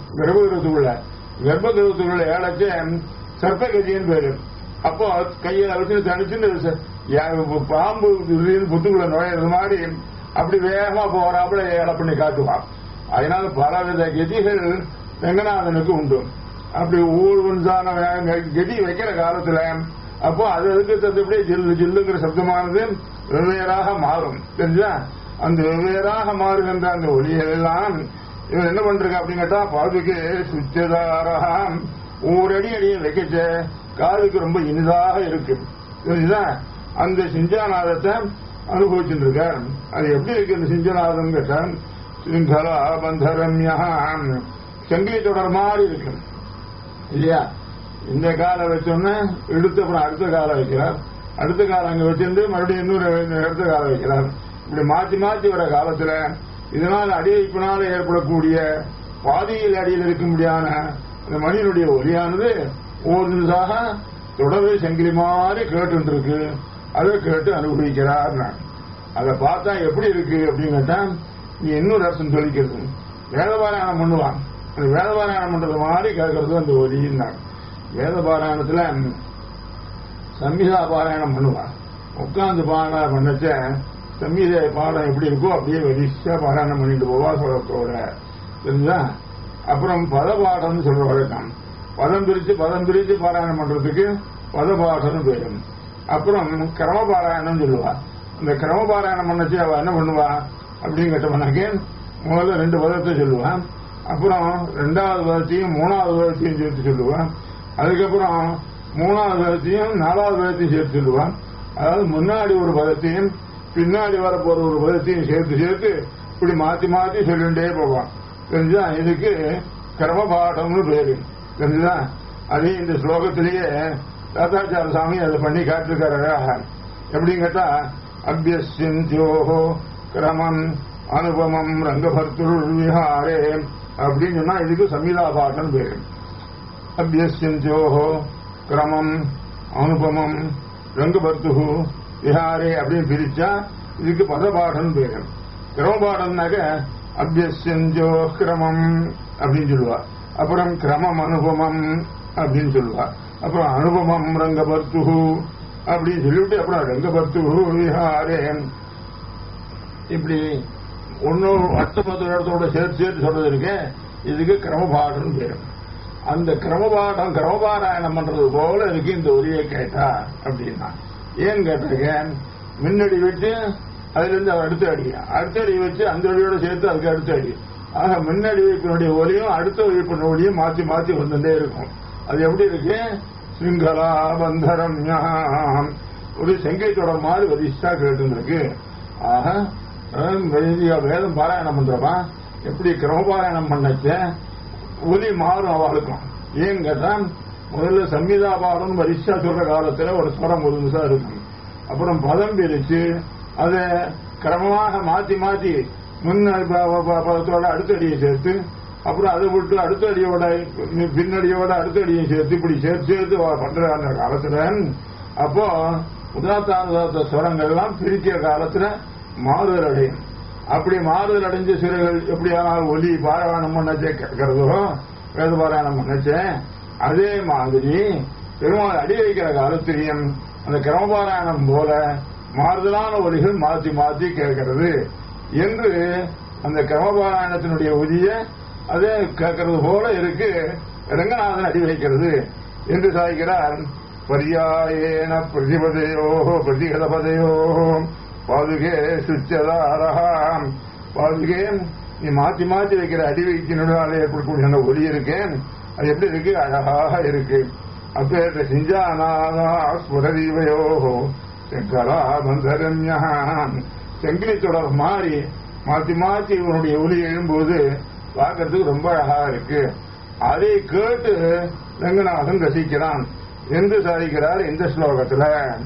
கர்ப்பகிரகத்துக்குள்ள கர்ப்பகிரகத்துக்குள்ள ஏழச்சு சர்ப்பகதின்னு பேரு அப்போ கையில வச்சு தனிச்சுன்னு ச- யா- பாம்பு திடீர்னு புத்துக்குள்ள நுழையிறது மாதிரி அப்படி வேகமா போறாப்புல ஏழை பண்ணி காட்டுவான் அதனால பலவித கதிகள் ரங்கநாதனுக்கு உண்டு அப்படி ஊழ்வன்சான கதி வைக்கிற காலத்துல அப்போ அது அதுக்கு தந்தபடி ஜில்லு ஜில்லுங்கிற சப்தமானது வெவ்வேறாக மாறும் தெரிஞ்சா அந்த வெவ்வேறாக மாறுகின்ற அந்த ஒளிகள் எல்லாம் இவன் என்ன பண்றாங்க அப்படின்னு கேட்டா பாதுக்கு சுச்சதாரம் ஒரு அடி அடியை வைக்கச்ச காதுக்கு ரொம்ப இனிதாக இருக்கு தெரிஞ்சுதா அந்த சிஞ்சாநாதத்தை அனுபவிச்சுட்டு இருக்கார் அது எப்படி இருக்கு அந்த சிஞ்சநாதம் கேட்டா சிங்கலா பந்தரம்யா சங்கிலி தொடர் மாதிரி இருக்கு இல்லையா இந்த காலை வச்சோன்னே எடுத்து அப்புறம் அடுத்த காலை வைக்கிறார் அடுத்த காலம் அங்க வச்சிருந்து மறுபடியும் இன்னொரு அடுத்த காலை வைக்கிறார் இப்படி மாத்தி மாத்தி வர காலத்துல இதனால் அடிவைப்பினால ஏற்படக்கூடிய பாதியில் அடியில் இருக்கும்படியான அந்த மணியினுடைய ஒலியானது ஒவ்வொரு நிமிஷமாக தொடர்ந்து சங்கிலி மாதிரி கேட்டு இருக்கு அதை கேட்டு அனுபவிக்கிறார் நான் அதை பார்த்தா எப்படி இருக்கு அப்படின்னு கேட்டா நீ இன்னொரு அரசன் சொல்லிக்கிறது வேதபாராயணம் பண்ணுவான் அந்த வேதபாராயணம் பண்றது மாதிரி கேட்கறது அந்த ஒலின்னாங்க வேதபாராயணத்துல சம்ஹிதா பாராயணம் பண்ணுவான் உட்கார்ந்து பாராயணம் பண்ணச்ச சம்ஹிதை பாடம் எப்படி இருக்கோ அப்படியே வெளிச்சா பாராயணம் பண்ணிட்டு போவா சொல்லத்தோட தெரிஞ்சா அப்புறம் பதபாடம்னு சொல்ற வழக்கம் பதம் பிரிச்சு பதம் பிரிச்சு பாராயணம் பண்றதுக்கு பதபாடம்னு பேரும் அப்புறம் கிரம பாராயணம் சொல்லுவா அந்த கிரம பாராயணம் பண்ணச்சு அவ என்ன பண்ணுவா அப்படின்னு கேட்டவனாக்கே முதல்ல ரெண்டு பதத்தை சொல்லுவான் அப்புறம் ரெண்டாவது பதத்தையும் மூணாவது பதத்தையும் சேர்த்து சொல்லுவான் அதுக்கப்புறம் மூணாவது பதத்தையும் நாலாவது பதத்தையும் சேர்த்து சொல்லுவான் அதாவது முன்னாடி ஒரு பதத்தையும் பின்னாடி வரப்போற ஒரு பதத்தையும் சேர்த்து சேர்த்து இப்படி மாத்தி மாத்தி சொல்லிட்டே போவான் தெரிஞ்சா இதுக்கு கிரமபாடம்னு பேரு தெரிஞ்சுதா அதே இந்த ஸ்லோகத்திலேயே தாத்தாச்சார சாமி அதை பண்ணி காட்டிருக்காரு அழகா. எப்படின்னு கேட்டா அபியசியோஹோ கிரமம் அனுபமம் ரங்கபர்த்துள் விஹாரே அப்படின்னு சொன்னா இதுக்கு சம்ஹிதா பாட்டம் பேரு அபியசியோஹோ கிரமம் அனுபமம் ரங்கபர்த்து விஹாரே அப்படின்னு பிரிச்சா இதுக்கு பதபாடம் பேரு கிரமபாடம்னாக்க அபியசியஞ்சோ கிரமம் அப்படின்னு சொல்லுவா அப்புறம் கிரமம் அனுபமம் அப்படின்னு சொல்லுவா அப்புறம் அனுபமம் ரங்கபர்த்து அப்படின்னு சொல்லிவிட்டு அப்புறம் ரங்கபர்த்து விஹாரே இப்படி ஒன்னும் அர்த்தபத்த இடத்தோட சேர்த்து சேர்த்து சொல்றது இருக்கு இதுக்கு கிரமபாடம் பேரு அந்த கிரமபாடம் கிரமபாராயணம் பண்றது போல இருக்கு இந்த ஒலியை கேட்டா அப்படின்னா ஏன் கேட்டிருக்க முன்னடி வச்சு அதுல இருந்து அவர் அடுத்த அடி அடுத்த அடி வச்சு அந்த அடியோட சேர்த்து அதுக்கு அடுத்த அடி ஆக முன்னடி வைப்பினுடைய ஒலியும் அடுத்த வைப்பினுடைய ஒலியும் மாத்தி மாத்தி வந்துட்டே இருக்கும் அது எப்படி இருக்கு சிங்களா பந்தரம் ஞாம். ஒரு செங்கை தொடர் மாதிரி வரிசா கேட்டு இருக்கு ஆக அஹ், வேதியா வேதம் பாராயணம் பண்றப்பா எப்படி கிரமபாராயணம் பண்ணச்ச ஒலி மாறும் அவளுக்கும் ஏன் கேட்டா முதல்ல சம்மிதா பாடம் வரிசா சொல்ற காலத்துல ஒரு ஸ்வரம் ஒரு நிமிஷம் இருக்கும் அப்புறம் பதம் பிரிச்சு அதை கிரமமாக மாத்தி மாத்தி முன் ப- ப- பதத்தோட அடுத்த அடியை சேர்த்து அப்புறம் அதை விட்டு அடுத்த அடியோட பின்னடியோட அடுத்த அடியை சேர்த்து இப்படி சேர்த்து சேர்த்து அவ பண்ற அந்த காலத்துல அப்போ உதாத்தானுதாத்த ஸ்வரங்கள் எல்லாம் பிரிக்கிற காலத்துல மாறுதல் அடையும் அப்படி மாறுதல் அடைஞ்ச சிறைகள் எப்படியானால் ஒலி பாராயணம் பண்ணச்சே கேட்கிறதோ வேத பாராயணம் பண்ணச்சே அதே மாதிரி பெருமாள் அடி வைக்கிற காலத்திலையும் அந்த கிரமபாராயணம் போல மாறுதலான ஒலிகள் மாத்தி மாத்தி கேட்கிறது என்று அந்த கிரமபாராயணத்தினுடைய ஒலிய அதே கேட்கறது போல இருக்கு ரங்கநாதன் அடி வைக்கிறது என்று சாய்கிறார் பரியாயேன பிரதிபதையோ பிரதிகதபதையோ பாதுகே சுச்சதாரகாம் பாதுகே நீ மாத்தி மாத்தி வைக்கிற அடி வைக்கினால ஏற்படக்கூடிய அந்த ஒலி இருக்கேன் அது எப்படி இருக்கு அழகாக இருக்கு அப்பேற்ற சிஞ்சானாதா ஸ்வரதீவையோ செங்கலா பந்தரண்யாம் செங்கிலி தொடர் மாறி மாத்தி மாத்தி இவனுடைய ஒலி எழும்போது பார்க்கறதுக்கு ரொம்ப அழகா இருக்கு அதை கேட்டு ரங்கநாதன் ரசிக்கிறான் என்று சாதிக்கிறார் இந்த ஸ்லோகத்துல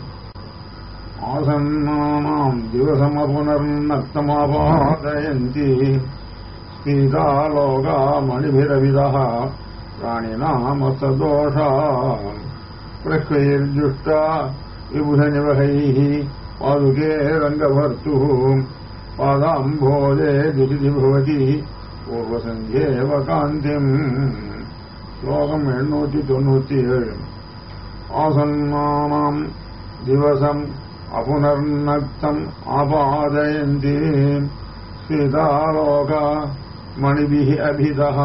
ஆசன்னானாம் திவசமபுனர்நக்தமாபாதயந்தி ஸ்பீதாலோகா மணிபிரவிதா ராணிநாமசதோஷா பிரக்வைர்ஜுஷ்டா விபுதநிவகைः पादुके रङ्गभर्तुः पादाम्भोजे दुरिति भवति பூர்வசந்தியேவ காந்திம் ஸ்லோகம் எண்ணூற்றி தொண்ணூத்தி ஏழு ஆசன்னானாம் திவசம் அபுனர்நக்தம் ஆபாதயந்தி ஸ்ரீதாலோக மணிபிः अभिदः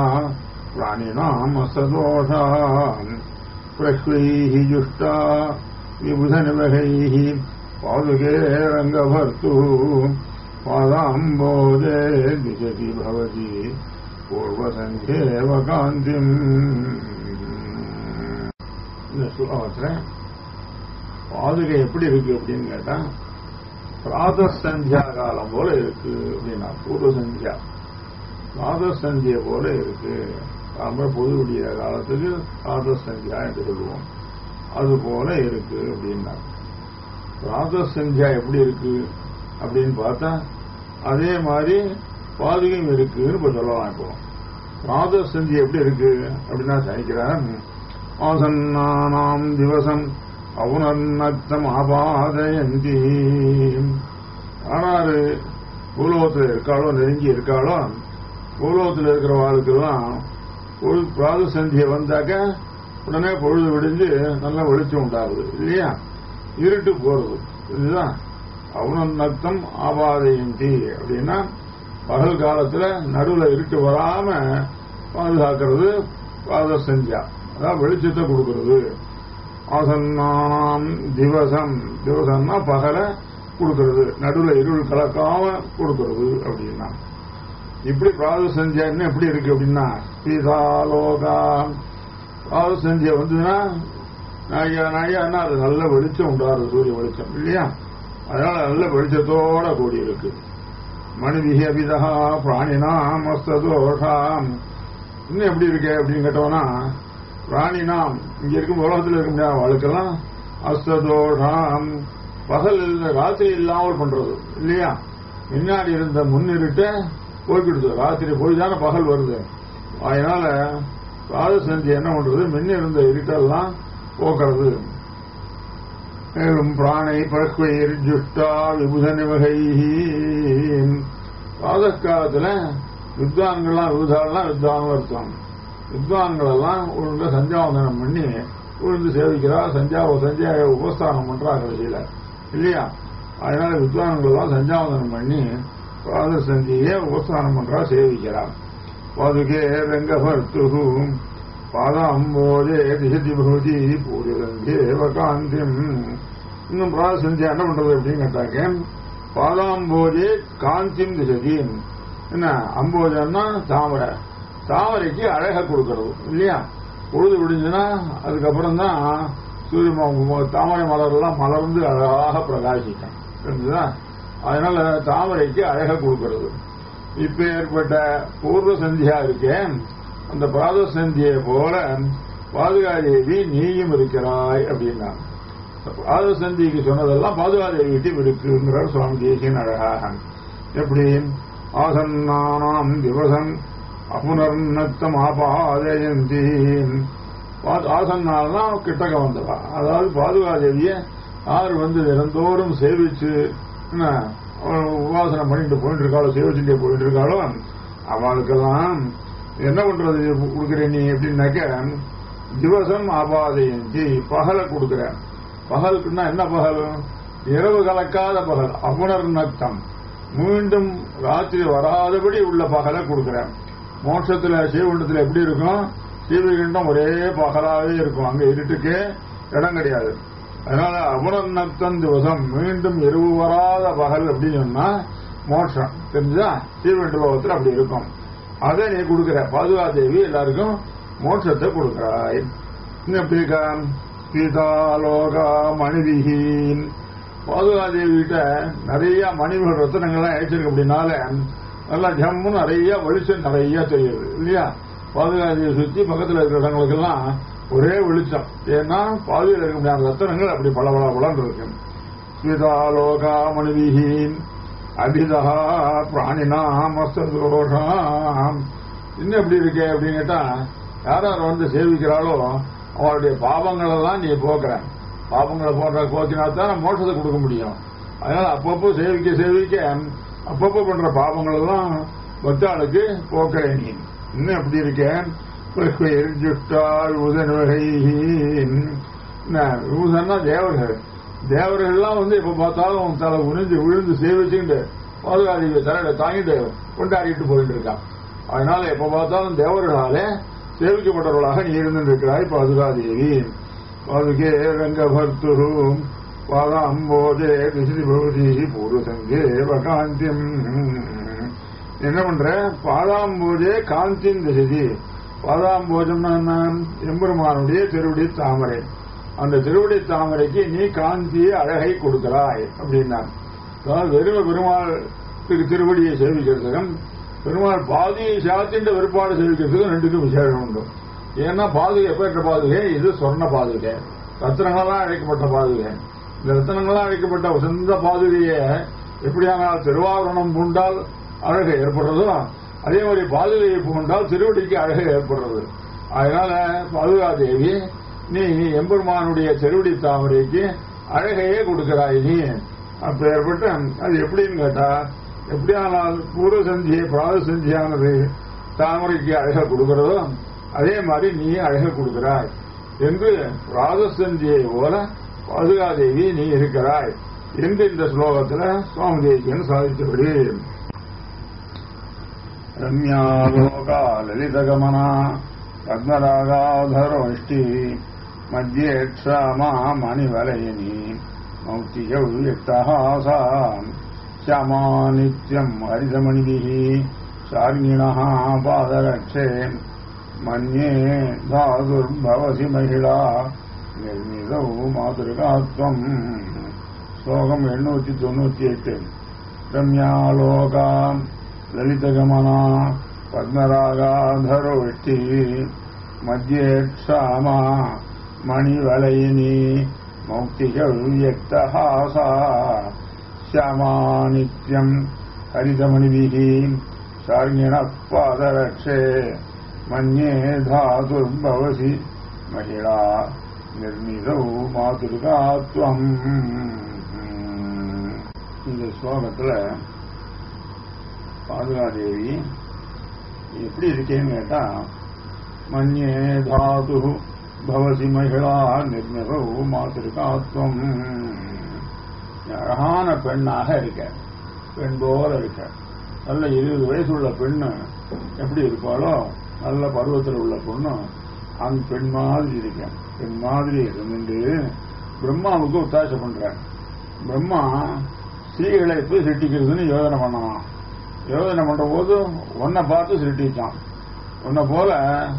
प्राणिनामसदोषाम् प्रह्वैः जुष्टा विबुधनिवहैः पादुके रङ्गभर्तुः पादाम्बोजे दिशति भवति पूर्वसन्ध्येव कान्तिम् இந்த ஸ்லோகத்துல பாதுகை எப்படி இருக்கு அப்படின்னு கேட்டா பிராத சந்தியா காலம் போல இருக்கு அப்படின்னா பூர்வ சந்தியா பிராத சந்தியா போல இருக்கு நாம பொது விடிய காலத்துக்கு பிராத சந்தியா என்று சொல்லுவோம் அது போல இருக்கு அப்படின்னா பிராத சந்தியா எப்படி இருக்கு அப்படின்னு பார்த்தா அதே மாதிரி பாதுகையும் இருக்குன்னு இப்ப சொல்லலாம் இப்போ பிராத சந்தியா எப்படி இருக்கு அப்படின்னா சனிக்கிறான் ஆசன்னானாம் திவசம் அவுனர்நக்தம் ஆபாதயந்தி ஆனாரு பூலோகத்தில் இருக்காளோ நெருங்கி இருக்காளோ பூலோகத்தில் இருக்கிற வாழ்க்கெல்லாம் பொழுது பிராத சந்தியை வந்தாக்க உடனே பொழுது விடிஞ்சு நல்ல வெளிச்சம் உண்டாகுது இல்லையா இருட்டு போறது இதுதான் அவுனர்நக்தம் ஆபாதயந்தி அப்படின்னா பகல் காலத்துல நடுவில் இருட்டு வராம பாதுகாக்கிறது பிராத சந்தியா அதாவது வெளிச்சத்தை கொடுக்கிறது ஆசன்னாம் திவசம் திவசம்னா பகலை கொடுக்கிறது நடுவில் இருள் கலக்காம கொடுக்கிறது அப்படின்னா இப்படி பிராத சந்தியா எப்படி இருக்கு அப்படின்னா சீதாலோகா பிராத சந்தியா வந்ததுன்னா நாயா நாயான்னா அது நல்ல வெளிச்சம் உண்டாரு சூரிய வெளிச்சம் இல்லையா அதனால நல்ல வெளிச்சத்தோட கூடி இருக்கு மனிதிகி அபிதா பிராணினா மஸ்ததோஷாம் இன்னும் எப்படி இருக்கு அப்படின்னு கேட்டோம்னா பிராணினாம் இங்க இருக்கும் உலகத்தில் இருக்க முடியாத வாழ்க்கெல்லாம் அஸ்ததோஷாம் பகல் இல்ல ராத்திரி இல்லாமல் பண்றது இல்லையா முன்னாடி இருந்த முன்னிருட்ட போய்கிடுது ராத்திரி போய் தானே பகல் வருது அதனால ராத செஞ்சு என்ன பண்றது முன்ன இருந்த இருட்டெல்லாம் போக்குறது மேலும் பிராணை பரஸ்வயிர் ஜுஷ்டா விபுத நிவகை ராதகாலத்துல வித்வான்கள்லாம் விபுதாலாம் வித்வான் அர்த்தம் வித்வான்கள் எல்லாம் ஒழுங்க சஞ்சாவந்தனம் பண்ணி விழுந்து சேவிக்கிறா சஞ்சா சஞ்சா உபஸ்தானம் பண்றா கடைசியில இல்லையா அதனால வித்வான்கள் எல்லாம் சஞ்சாவந்தனம் பண்ணி பாத சந்தியை உபஸ்தானம் பண்றா சேவிக்கிறா பாதுகே ரங்கபர்த்து பாதாம்போதே திசதி பகுதி பூரிரங்கேவ காந்திம் இன்னும் பிராத சந்தியா என்ன பண்றது அப்படின்னு கேட்டாக்க பாதாம்போதே காந்திம் திசதி என்ன அம்போஜன்னா தாமரை தாமரைக்கு அழக கொடுக்கறது இல்லையா பொழுது விடிஞ்சுன்னா அதுக்கப்புறம் தான் சூரிய ம- தாமரை மலர்லாம் மலர்ந்து அழகாக பிரகாசிக்கும் தெரிஞ்சுதா அதனால தாமரைக்கு அழக கொடுக்கறது இப்ப ஏற்பட்ட பூர்வ சந்தியா இருக்கேன் அந்த பிராத சந்தியை போல பாதுகாதேவி நீயும் இருக்கிறாய் அப்படின்னா பிராத சந்திக்கு சொன்னதெல்லாம் பாதுகாதேவிட்டும் இருக்குங்கிறார் சுவாமி தேசியன் அழகாக எப்படி ஆசன்னானாம் திவசம் அபுனர்நத்தம் ஆபாதயந்தி ஆசன்னால்னா கிட்டக்க வந்தவா அதாவது பாதுகாதேவிய யார் வந்து தினந்தோறும் சேவிச்சு என்ன, அவள் உபாசனை பண்ணிட்டு போயிட்டு இருக்காளோ சேவிச்சுட்டே போயிட்டு இருக்காளோ அவளுக்கெல்லாம் என்ன பண்றது கொடுக்குற நீ எப்படின்னாக்க திவசம் ஆபாதயந்தி பகலை கொடுக்குறேன் பகலுக்குன்னா என்ன பகல் இரவு கலக்காத பகல் அபுணர் நத்தம் மீண்டும் ராத்திரி வராதபடி உள்ள பகலை கொடுக்குறேன் மோட்சத்துல சிவகுண்டத்துல எப்படி இருக்கும் சீவகுண்டம் ஒரே பகலாவே இருக்கும் அங்க இருட்டுக்கே இடம் கிடையாது அதனால அபுணர் நத்தம் திவசம் மீண்டும் இரவு வராத பகல் அப்படின்னு சொன்னா மோட்சம் தெரிஞ்சா சீவகுண்ட லோகத்துல அப்படி இருக்கும் அதை நீ கொடுக்கிற பாதுகாதேவி எல்லாருக்கும் மோட்சத்தை கொடுக்கிறாய் இன்னும் எப்படி இருக்கா சீதாலோகா மணிவிஹீன் பாதுகாதேவி கிட்ட நிறைய மணிகள் ரத்தனங்கள்லாம் ஏற்றிருக்கு அப்படின்னால நல்லா ஜம்முன்னு நிறைய வெளிச்சம் நிறைய தெரியுது இல்லையா பாதுகாதேவி சுத்தி பக்கத்துல இருக்கிற இடங்களுக்கெல்லாம் ஒரே வெளிச்சம் ஏன்னா பாதுகாயில் இருக்க முடியாத ரத்தனங்கள் அப்படி பல பல பலன் இருக்கு சீதாலோகா மணிவிஹீன் அபிதா பிராணினா மஸ்தோஷாம் இன்னும் எப்படி இருக்கே அப்படின்னு கேட்டா யார் யார் வந்து சேவிக்கிறாளோ அவளுடைய பாவங்கள் எல்லாம் நீ போக்குற பாவங்களை போன்ற போக்கினா தான் மோட்சத்தை கொடுக்க முடியும் அதனால அப்பப்போ சேவிக்க சேவிக்க அப்பப்போ பண்ற பாவங்கள் எல்லாம் பக்தாளுக்கு போக்கலை நீ இன்னும் எப்படி இருக்கேன் எரிஞ்சுட்டால் உதன்வகை விபூதன்னா தேவர்கள் தேவர்கள்லாம் வந்து எப்ப பார்த்தாலும் தலை உணிஞ்சு விழுந்து சேவிச்சுட்டு பாதுகாதி தலையில தாங்கிட்டு கொண்டாடிட்டு போயிட்டு இருக்கான் அதனால எப்ப பார்த்தாலும் தேவர்களாலே சேவிக்கப்பட்டவர்களாக நீ இருந்திருக்கிறாய் பாதுகாதேவி பாதுகே ரங்கபர்த்து பாதாம்போதே விசிறி பகுதி பூர்வசங்கே காந்தியம் என்ன பண்ற பாதாம்போதே காந்தின் திசதி பாதாம்போஜம்னா என்ன எம்பெருமானுடைய திருவடி தாமரை அந்த திருவடி தாமரைக்கு நீ காந்திய அழகை கொடுக்கிறாய் அப்படின்னா அதாவது வெறும பெருமாள் திரு திருவடியை சேவிக்கிறதுக்கும் பெருமாள் பாதியை சாத்தின்ற வெறுப்பாடு சேவிக்கிறதுக்கும் ரெண்டுக்கும் விசேஷம் உண்டு ஏன்னா பாதுகை எப்பேற்ற பாதுகை இது சொர்ண பாதுகை ரத்தனங்களாம் அழைக்கப்பட்ட பாதுகை இந்த ரத்தனங்களாம் அழைக்கப்பட்ட சொந்த பாதுகையை எப்படியானால் திருவாரணம் பூண்டால் அழகு ஏற்படுறதோ அதே மாதிரி பாதுகையை பூண்டால் திருவடிக்கு அழகு ஏற்படுறது அதனால பாதுகாதேவி நீ எம்பெருமானுடைய திருவடி தாமரைக்கு அழகையே கொடுக்கிறாய் நீ அப்ப ஏற்பட்ட அது எப்படின்னு கேட்டா எப்படியானால் பூர்வ சந்தியை பிராத சந்தியானது தாமரைக்கு அழக கொடுக்கிறதோ அதே மாதிரி நீ அழக கொடுக்கிறாய் என்று ராஜசந்தியை போல பாதுகாதேவி நீ இருக்கிறாய் என்று இந்த ஸ்லோகத்துல சுவாமி தேசியன் சாதித்தபடி ரம்யாலோகா லலிதகமனா பத்மராகாதரோஷ்டி மத்தியே க்ஷமா மணிவலயினி மௌத்தியௌ யுக்தஹாசாம் श्यामा नित्यम् हरितमणिभिः शार्ङ्गिणः पादरक्षे मन्ये धातुर्भवसि महिला निर्मितौ मातृकात्वम् श्लोकम् एण्णूति தொண்ணூத்தி எட்டு ரம்யாலோகா லலிதகமனா பத்மராகாதரோஷ்டி மத்தியே க்ஷாமா மணிவலயினி மௌக்திகவ்யக்தஹாசா श्यामा नित्यम् हरितमणिभिः शार्ङ्गिणः पादरक्षे मन्ये धातुर्भवसि महिला निर्मितौ மாதுருகா துவம் இந்த ஸ்லோகத்துல பாதுகாதேவி எப்படி இருக்கேன்னு கேட்டா மன்யே தாது பவசி மகிழா நிர்மிதௌ மாதுருகாத்வம் அழகான பெண்ணாக இருக்க பெண் போல இருக்க நல்ல இருபது வயசு உள்ள பெண்ணு எப்படி இருப்பாளோ நல்ல பருவத்தில் உள்ள பொண்ணு அந்த பெண் மாதிரி இருக்க பெண் மாதிரி இருந்து பிரம்மாவுக்கு ஒத்தாசை பண்றார் பிரம்மா ஸ்திரீகளை எப்படி சிருஷ்டிக்கிறதுன்னு யோசனை பண்ணலாம் யோசனை பண்ற போது உன்னை பார்த்து சிருஷ்டிச்சான் உன்னை போல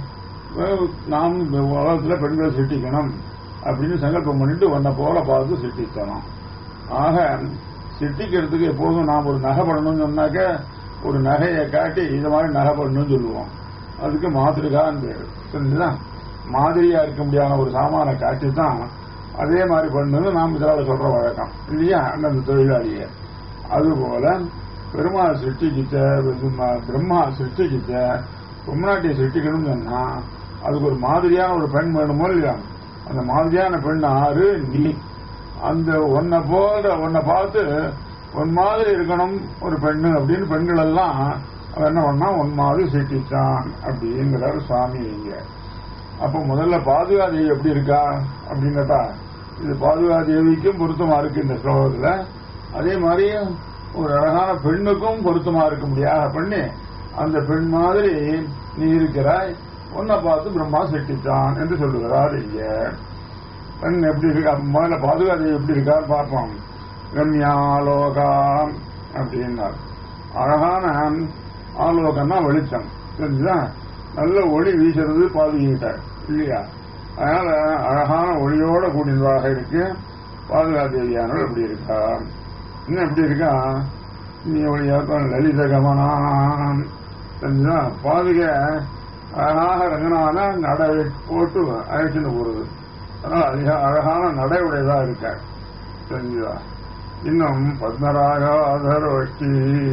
நாம் உலகத்துல பெண்களை சிருஷ்டிக்கணும் அப்படின்னு சங்கல்பம் பண்ணிட்டு உன்னை போல பார்த்து சிருஷ்டித்தனும் ஆக சிட்டிக்கிறதுக்கு எப்போதும் நாம் ஒரு நகை பண்ணணும்னு சொன்னாக்க ஒரு நகையை காட்டி இந்த மாதிரி நகை பண்ணணும்னு சொல்லுவோம் அதுக்கு மாதிரிகான்னு பேரு தெரிஞ்சுதான் மாதிரியா இருக்க முடியாத ஒரு சாமான காட்டி தான் அதே மாதிரி பண்ணணும்னு நாம் இதனால சொல்ற வழக்கம் இல்லையா அந்த தொழிலாளிய அதுபோல பெருமாள் சிருஷ்டிக்கிட்ட பிரம்மா சிருஷ்டிக்கிட்ட பொம்நாட்டியை சிருஷ்டிக்கணும்னு சொன்னா அதுக்கு ஒரு மாதிரியான ஒரு பெண் வேணுமோ இல்லையா அந்த மாதிரியான பெண் ஆறு நீ அந்த உன்னை போல உன்னை பார்த்து உன் மாதிரி இருக்கணும் ஒரு பெண்ணு அப்படின்னு பெண்கள் எல்லாம் அவன் என்ன பண்ணா உன் மாதிரி சிட்டிச்சான் அப்படிங்கிறாரு சுவாமி இங்க அப்ப முதல்ல பாதுகாதேவி எப்படி இருக்கா அப்படின்னு கேட்டா இது பாதுகாதேவிக்கும் பொருத்தமா இருக்கு இந்த ஸ்லோகத்துல அதே மாதிரி ஒரு அழகான பெண்ணுக்கும் பொருத்தமா இருக்க முடியாத பண்ணி அந்த பெண் மாதிரி நீ இருக்கிறாய் உன்னை பார்த்து பிரம்மா சிட்டிச்சான் என்று சொல்லுகிறார் இங்க பெண் எப்படி இருக்கா முதல்ல பாதுகாதேவி எப்படி இருக்கான்னு பார்ப்போம் ரம்யாலோகா அப்படின்னார் அழகான ஆலோகம்னா வெளிச்சம் தெரிஞ்சுதா நல்ல ஒளி வீசுறது பாதுகிட்டார் இல்லையா அதனால அழகான ஒளியோட கூடியதாக இருக்கு பாதுகாதேவியானவர் எப்படி இருக்கா இன்னும் எப்படி இருக்கா நீ ஒளியாக்கம் லலித கமனாம் தெரிஞ்சுதா பாதுக அழகாக ரங்கனான நடை போட்டு அழைச்சிட்டு போறது அதனால அதிக அழகான நடை உடையதா இருக்க தெரிஞ்சுதா இன்னும் பத்மராகாதரோஷ்டி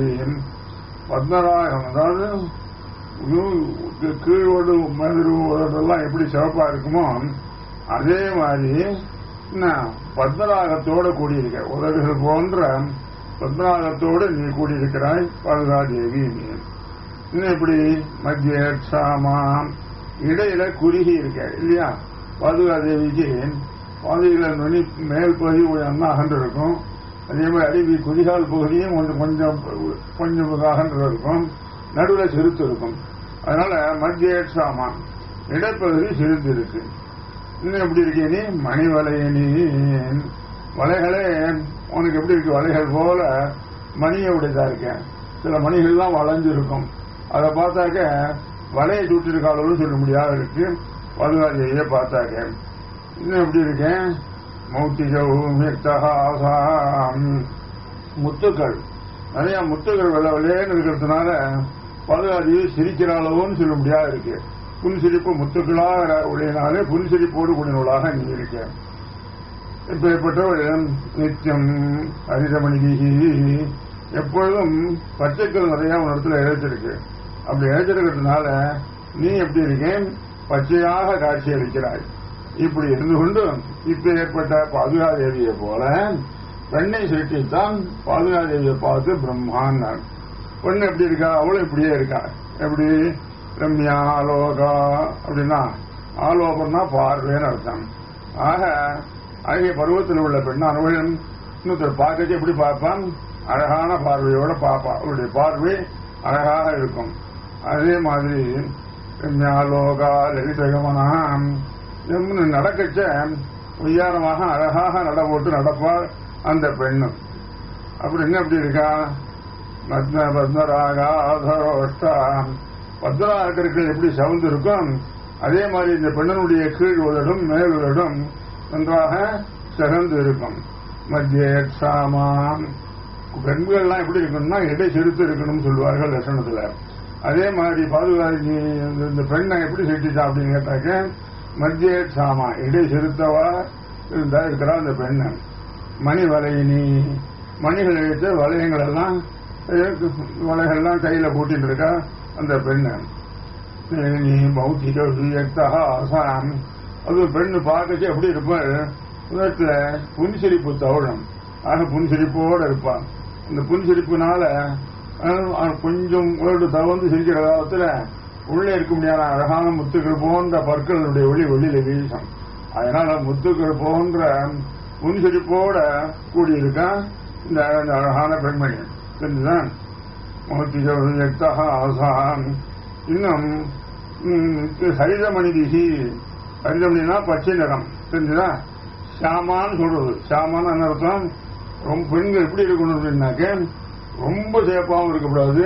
பத்மராகம் அதாவது கீழோடு மேதிருவோடெல்லாம் எப்படி சிறப்பா இருக்குமோ அதே மாதிரி என்ன பத்மராகத்தோட கூடியிருக்க உதவிகள் போன்ற பத்மராகத்தோடு நீ கூடியிருக்கிறாய் பரதாதேவி நீ இன்னும் இப்படி மத்திய சாமாம் இடையில குறுகி இருக்க இல்லையா பாதுகா தேவிக்கு பாதுகையில நுனி மேல் பகுதி கொஞ்சம் அண்ணா அகன்று இருக்கும் அதே மாதிரி அருவி குதிகால் பகுதியும் கொஞ்சம் கொஞ்சம் கொஞ்சம் அகன்று இருக்கும் நடுவில் சிறுத்து இருக்கும் அதனால மத்திய சாமான் இடைப்பகுதி சிறுத்து இருக்கு இன்னும் எப்படி இருக்கே நீ மணி வலையணி வலைகளே உனக்கு எப்படி இருக்கு வலைகள் போல மணியை உடையதா இருக்கேன் சில மணிகள்லாம் வளைஞ்சு இருக்கும் அதை பார்த்தாக்க வலையை சுட்டிருக்காளோன்னு சொல்ல முடியாத இருக்கு பதுவாதியை பார்த்தாக்க இன்னும் எப்படி இருக்கேன் மௌத்திகம் முத்துக்கள் நிறைய முத்துக்கள் வெள்ள வெள்ளையன்னு இருக்கிறதுனால பதுவாதியை சிரிக்கிற அளவுன்னு சொல்ல முடியாது இருக்கு புன்சிரிப்பு முத்துக்களாக உடையினாலே புன்சிரிப்போடு கூடினவளாக நீ இருக்க இப்பேற்பட்டவள் நித்தியம் ஹரிதமணிகி எப்பொழுதும் பச்சைக்கல் நிறைய ஒரு இடத்துல இழைச்சிருக்கு அப்படி இழைச்சிருக்கிறதுனால நீ எப்படி இருக்கேன் பச்சையாக காட்சி அளிக்கிறாய் இப்படி இருந்து கொண்டு இப்ப ஏற்பட்ட பாதுகாதேவியை போல பெண்ணை சுட்டித்தான் பாதுகாதேவியை பார்த்து பிரம்மான்னார் பெண்ணு எப்படி இருக்கா அவளும் இப்படியே இருக்கா எப்படி ரம்யா ஆலோகா அப்படின்னா ஆலோகம்னா பார்வைன்னு அர்த்தம் ஆக அழகிய பருவத்தில் உள்ள பெண்ணானவள் இன்னொருத்தர் பார்க்கச்சு எப்படி பார்ப்பான் அழகான பார்வையோட பார்ப்பா அவருடைய பார்வை அழகாக இருக்கும் அதே மாதிரி ரம்யாலோகா லலிதகமனாம் நடக்கச்ச உயரமாக அழகாக நட போட்டு நடப்பாள் அந்த பெண்ணும் அப்படி என்ன எப்படி இருக்கா பத்ம பத்மராகா ஆதரோஷ்டா பத்மராகர்கள் எப்படி சவுந்து இருக்கும் அதே மாதிரி இந்த பெண்ணனுடைய கீழ் உதடும் மேல் உதடும் நன்றாக சிறந்து இருக்கும் மத்திய சாமான் பெண்கள்லாம் எப்படி இருக்கணும்னா இடை செலுத்து இருக்கணும்னு சொல்லுவார்கள் லட்சணத்துல அதே மாதிரி பாதுகாப்பு இந்த பெண்ணை எப்படி செட்டிட்டா அப்படின்னு கேட்டாக்க மத்திய சாமா இடை செலுத்தவா இருந்தா இருக்கிறா அந்த பெண்ணு மணி வலையினி மணிகள் எடுத்து வளையங்கள் எல்லாம் வலைகள்லாம் கையில பூட்டிட்டு இருக்கா அந்த பெண்ணு நீ பௌத்திக ஆசாம் அது பெண்ணு பார்க்கச்சு எப்படி இருப்பாள் உலகத்துல புன்சிரிப்பு தவழும் ஆக புன்சிரிப்போட இருப்பான் இந்த புன்சிரிப்புனால கொஞ்சம் ஒரு தவந்து சிரிக்கிற காலத்துல உள்ளே இருக்க முடியாத அழகான முத்துக்கள் போன்ற பற்களுடைய ஒளி வெளியில வீசும் அதனால முத்துக்கள் போன்ற புன்சிரிப்போட கூடியிருக்கான் இந்த அழகான பெண்மணி தெரிஞ்சுதான் ஆசான் இன்னும் ஹரிதமணிதிகி ஹரிதமணினா பச்சை நிறம் தெரிஞ்சுதா ஷாமான்னு சொல்றது ஷாமான்னு அர்த்தம் ரொம்ப பெண்கள் எப்படி இருக்கணும் அப்படின்னாக்க ரொம்ப சேப்பாகவும் இருக்கக்கூடாது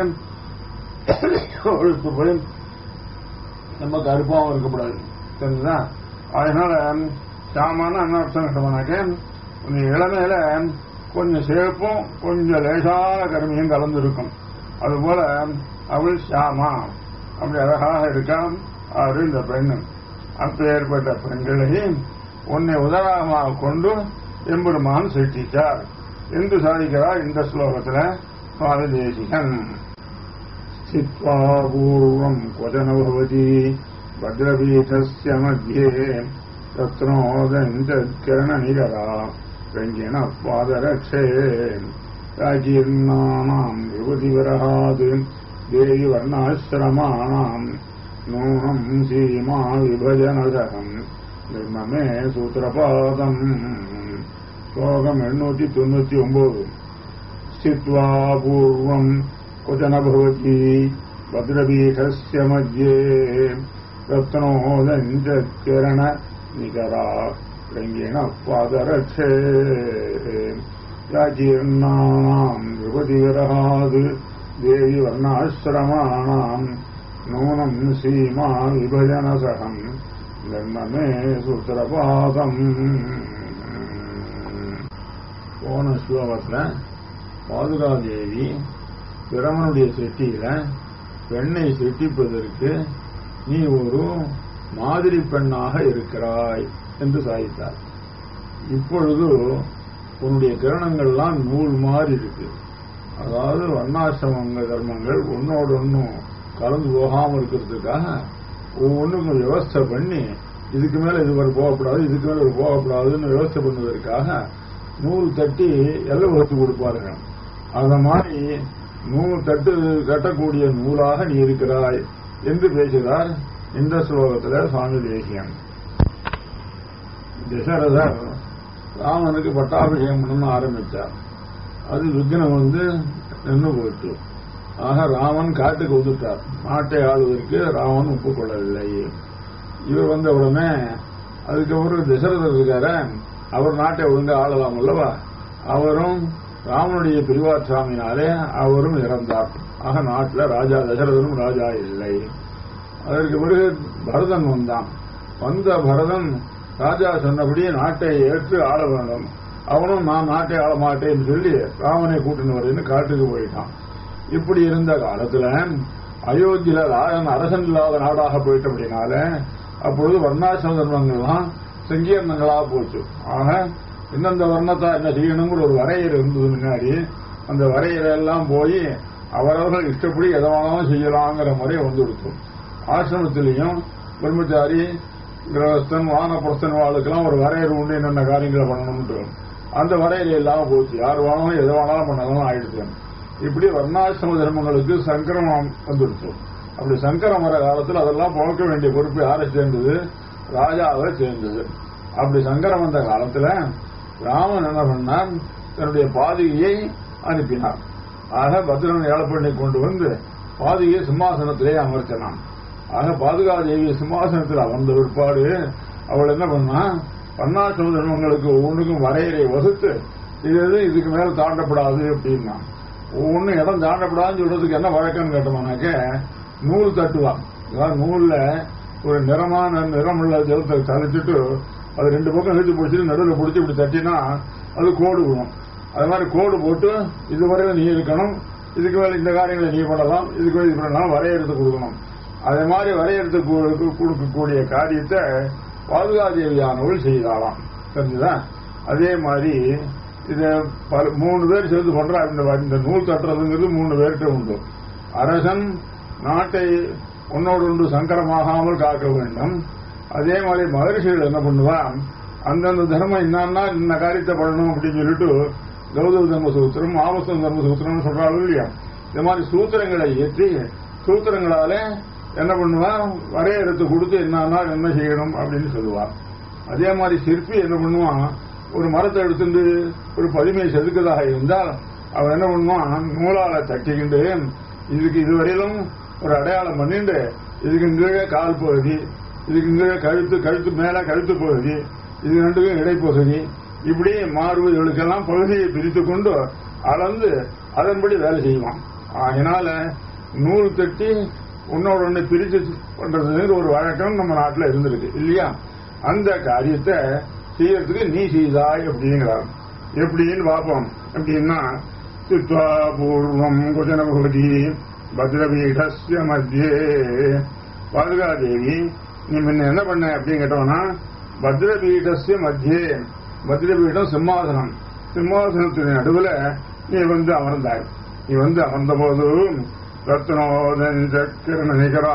நம்ம கருப்பாகவும் இருக்கக்கூடாது தெரிஞ்சுதா அதனால ஷாமான அன்னர்த்தம் கிட்டமானாக்க கொஞ்சம் இளமையில கொஞ்சம் சேப்பும் கொஞ்சம் லேசான கருமையும் கலந்து இருக்கும் அதுபோல அவள் ஷாமா அப்படி அழகாக இருக்கான் அவரு இந்த பெண்ணு அப்ப ஏற்பட்ட பெண்களை உன்னை உதராகமாக கொண்டு எம்பெருமான் சிருஷ்டித்தார் என்று சாதிக்கிறார் இந்த ஸ்லோகத்துல சுவாமி தேசிகன் ஸ்தித்வா பூர்வம் கொஜன பவதி பத்ரபீதஸ்ய மத்தியே தத்னோதஞ்சரணநிகரா வெங்கின பாதரக்ஷே ராஜீர்ணானாம் விபதிவரகாது தேவி வர்ணாசிரமாணாம் நூனம் சீமா விபஜனதகம் நிர்மமே சூத்திரபாதம் ஸ்லோகம் எண்ணூத்தி தொண்ணூத்தி ஒன்பது ஸ்தித்வா பூர்வம் क्वचन भवति भद्रपीठस्य मध्ये रत्नोदञ्चरण निकरा रङ्गेण पादरक्षे याजीर्णानाम् विपतिविरहाद् देवि वर्णाश्रमाणाम् नूनम् सीमा विभजनसहम् निर्ममे सूत्रपादम् போன ஸ்லோகத்துல பாதுகாதேவி பிரமனுடைய செட்டியில பெண்ணை செட்டிப்பதற்கு நீ ஒரு மாதிரி பெண்ணாக இருக்கிறாய் என்று சாதித்தார் இப்பொழுது உன்னுடைய கிரணங்கள்லாம் நூல் மாதிரி இருக்கு அதாவது வர்ணாசிரமங்க தர்மங்கள் ஒன்னோடு ஒன்னும் கலந்து போகாமல் இருக்கிறதுக்காக ஒவ்வொன்றுக்கும் விவஸ்தை பண்ணி இதுக்கு மேல இது ஒரு போகக்கூடாது இதுக்கு மேல ஒரு போகக்கூடாதுன்னு விவஸ்தை பண்ணுவதற்காக நூல் தட்டி எல்லை வகுத்து கொடுப்பாருங்க அந்த மாதிரி நூல் தட்டு கட்டக்கூடிய நூலாக நீ இருக்கிறாய் என்று பேசுகிறார் இந்த ஸ்லோகத்துல சுவாமி தேசியம் தசரதர் ராமனுக்கு பட்டாபிஷேகம் பண்ண ஆரம்பித்தார் அது விக்னம் வந்து நின்று போயிட்டு ஆக ராமன் காட்டுக்கு ஒதுட்டார் நாட்டை ஆளுவதற்கு ராமன் ஒப்புக்கொள்ளவில்லை இவர் வந்த உடனே அதுக்கப்புறம் தசரதர் இருக்கார அவர் நாட்டை ஒழுங்கா ஆளலாம் அல்லவா அவரும் ராமனுடைய பிரிவாற்றாமினாலே அவரும் இறந்தார் ஆக நாட்டில் ராஜா தசரதனும் ராஜா இல்லை அதற்கு பிறகு பரதன் வந்தான் வந்த பரதன் ராஜா சொன்னபடி நாட்டை ஏற்று ஆள வேண்டும் அவனும் நான் நாட்டை ஆள மாட்டேன்னு சொல்லி ராமனை கூட்டின்னு வரேன்னு காட்டுக்கு போயிட்டான் இப்படி இருந்த காலத்துல அயோத்தியில ராஜன் அரசன் இல்லாத நாடாக போயிட்ட அப்படின்னால அப்பொழுது வர்ணாசிரம தர்மங்கள்லாம் சங்கீர்ணங்களா போச்சு ஆக இந்தந்த வர்ணத்தா என்ன செய்யணுங்கிற ஒரு வரையறை இருந்தது முன்னாடி அந்த வரையறை எல்லாம் போய் அவரவர்கள் இஷ்டப்படி எதவானாலும் செய்யலாங்கிற முறை வந்து கொடுத்தோம் ஆசிரமத்திலையும் பிரம்மச்சாரி கிரகஸ்தன் வானப்பிரஸ்தன் வாழ்க்கெல்லாம் ஒரு வரையறை உண்டு என்னென்ன காரியங்களை பண்ணணும்ட்டு அந்த வரையறை எல்லாம் போச்சு யார் வேணாலும் எது வேணாலும் பண்ணலாம் ஆயிடுச்சு இப்படி வர்ணாசிரம தர்மங்களுக்கு சங்கரமம் வந்துடுச்சு அப்படி சங்கரம் வர காலத்தில் அதெல்லாம் போக்க வேண்டிய பொறுப்பு யாரை சேர்ந்தது ராஜாவை சேர்ந்தது அப்படி சங்கரம் வந்த காலத்துல ராமன் என்ன பண்ணார் தன்னுடைய பாதிகையை அனுப்பினார் ஆக பத்ரன் ஏழப்பண்ணை கொண்டு வந்து பாதிகையை சிம்மாசனத்திலே அமர்த்தினான் ஆக பாதுகாதேவி சிம்மாசனத்தில் அமர்ந்த பிற்பாடு அவள் என்ன பண்ணா பன்னாசிரம தர்மங்களுக்கு ஒவ்வொன்றுக்கும் வரையறை வகுத்து இது எது இதுக்கு மேல தாண்டப்படாது அப்படின்னா ஒவ்வொன்றும் இடம் தாண்டப்படாதுன்னு சொல்றதுக்கு என்ன வழக்கம்னு கேட்டோம்னாக்க நூல் தட்டுவான் அதாவது நூல்ல ஒரு நிறமான நிறமுள்ள ஜலத்தை தளிச்சுட்டு அது ரெண்டு பக்கம் இழுத்து பிடிச்சிட்டு நடுவில் பிடிச்சி இப்படி தட்டினா அது கோடு விடும் அது மாதிரி கோடு போட்டு இதுவரையில நீ இருக்கணும் இதுக்கு மேல இந்த காரியங்களை நீ பண்ணலாம் இதுக்கு மேல இது பண்ணலாம் வரையறுத்து கொடுக்கணும் அதே மாதிரி வரையறுத்து கு- கொடுக்கக்கூடிய காரியத்தை பாதுகாதேவியானவள் செய்தாலாம் தெரிஞ்சுதா அதே மாதிரி இத பல மூணு பேர் சேர்ந்து பண்றா இந்த இந்த நூல் தட்டுறதுங்கிறது மூணு பேர்கிட்ட உண்டு அரசன் நாட்டை ஒன்னோடு ஒன்று சங்கரமாகாமல் காக்க வேண்டும் அதே மாதிரி மகரிஷிகள் என்ன பண்ணுவான் அந்தந்த தர்மம் என்னன்னா இந்த காரியத்தை பண்ணணும் அப்படின்னு சொல்லிட்டு கௌதம தர்ம சூத்திரம் ஆவசம் தர்ம சூத்திரம்னு சொல்றாங்க இல்லையா இந்த மாதிரி சூத்திரங்களை ஏற்றி சூத்திரங்களால என்ன பண்ணுவான் வரையறுத்து கொடுத்து என்னன்னா என்ன செய்யணும் அப்படின்னு சொல்லுவான் அதே மாதிரி சிற்பி என்ன பண்ணுவான் ஒரு மரத்தை எடுத்துட்டு ஒரு பதிமை செதுக்கதாக இருந்தால் அவன் என்ன பண்ணுவான் நூலால தட்டிக்கிண்டு இதுக்கு இதுவரையிலும் ஒரு அடையாளம் பண்ணிட்டு இதுக்கு கீழே கால் பகுதி இதுக்கு கீழே கழுத்து கழுத்து மேல கழுத்து பகுதி இது ரெண்டுக்கும் இடைப்பகுதி இப்படி மாறுவர்களுக்கெல்லாம் பகுதியை பிரித்து கொண்டு அளந்து அதன்படி வேலை செய்வான் அதனால நூல் தட்டி உன்னோட ஒண்ணு பிரிச்சு பண்றதுங்கிற ஒரு வழக்கம் நம்ம நாட்டுல இருந்திருக்கு இல்லையா அந்த காரியத்தை செய்யறதுக்கு நீ செய்தாய் அப்படிங்கிறார் எப்படின்னு பார்ப்போம் அப்படின்னா சித்வா பூர்வம் குஜன பகுதி பத்ரபீடஸ்ய மத்தியே பாதுகாதேவி நீ முன்ன என்ன பண்ண அப்படின்னு கேட்டோம்னா பத்ரபீடஸ்ய மத்தியே பத்ரபீடம் சிம்மாசனம் சிம்மாசனத்தின் நடுவுல நீ வந்து அமர்ந்தாய் நீ வந்து அமர்ந்த போது ரத்னோதன் சக்கர நிகரா